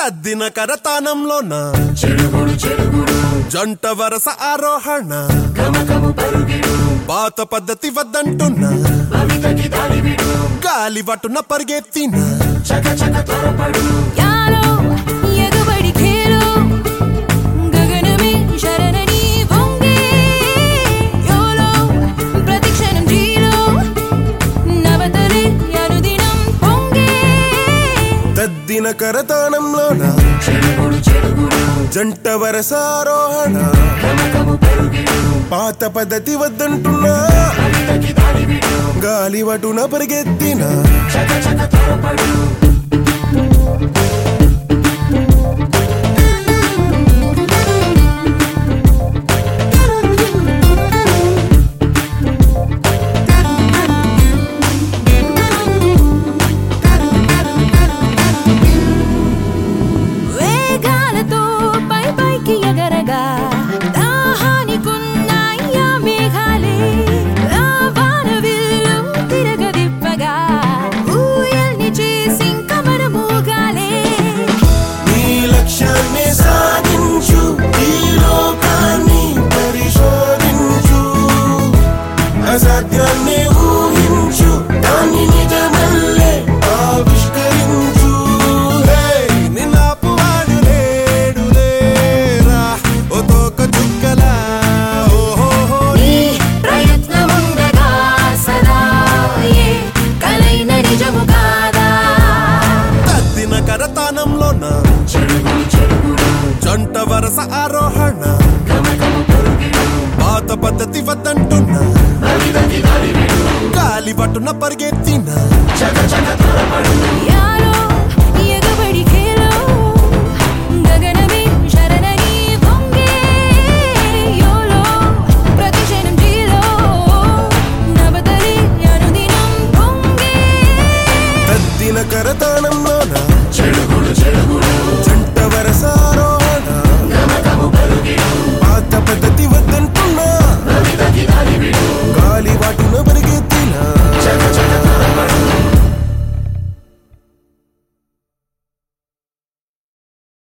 తద్దిన కరతానంలోన చెడుగుడు చెడుగుడు జంట వరస ఆరోహణ గమకము పరుగిడు పాత పద్ధతి వద్దంటున్నా భవితకి దాడి విడు గాలి వటున పరిగెత్తిన చక చక త్వరపడు యాలో ఎగబడి ఖేలో గగనమే శరణని వంగే యోలో ప్రతిక్షణం జీలో నవతలే అనుదినం పొంగే తద్దిన కరతానంలోన చెడుగుడు చెడుగుడు జంట వరస ఆరోహణ గమకము పరుగిడు పాత పద్ధతి వద్దంటున్నా భవితకి దాడి విడు గాలి వటున పరిగెత్తిన చక చక త్వరపడు వేగాలతో పై పైకి ఎగరగా దాహానికున్నాయ్యా మేఘాలే రావాన విల్లు తిరగదిప్పగా ఊయల్ని చేసి కమరమూగాలే నీ లక్ష్యాన్ని సాధించు ఈ లోకాన్ని పరిశోధించు అసాధ్యాన్ని ఊహించు దాన్ని నిజమల్లే ఆవిష్కరించు హే, నిన్నాపువాడు లేడు లేరా, ఓ తోక చుక్కలా, ఓహోహో, నీ ప్రయత్నముండగా సదా ఏ కలైన నిజము కాదా తద్దిన కరతానంలోన చెడుగుడు చెడుగుడు జంట వరస ఆరోహణ గమకము పరుగిడు పాత పద్ధతి వద్దంటున్నా భవితకి దాడి విడు గాలి పట్టున పరిగెత్తిన చక చక త్వరపడు యాలో